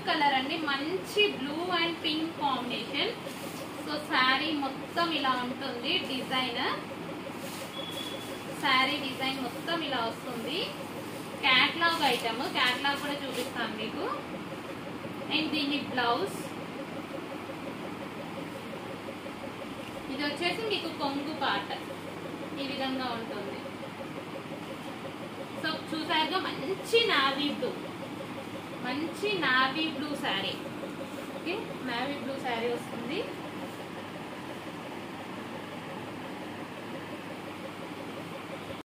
colour అండి మంచి blue and pink combination so sari మొత్తం ఇలా ఉంటుంది డిజైన్ శారీ డిజైన్ మొత్తం ఇలా వస్తుంది క్యాట్లాగ్ ఐటమ్ క్యాట్లాగ్ కూడా చూపిస్తాను మీకు అండ్ దీని బ్లౌజ్ ఇది వచ్చేసి మీకు కొంగు పాట ఈ విధంగా ఉంటుంది సో చూసారుగా మంచి నావీ బ్లూ మంచి navy blue sari okay navy blue sari వస్తుంది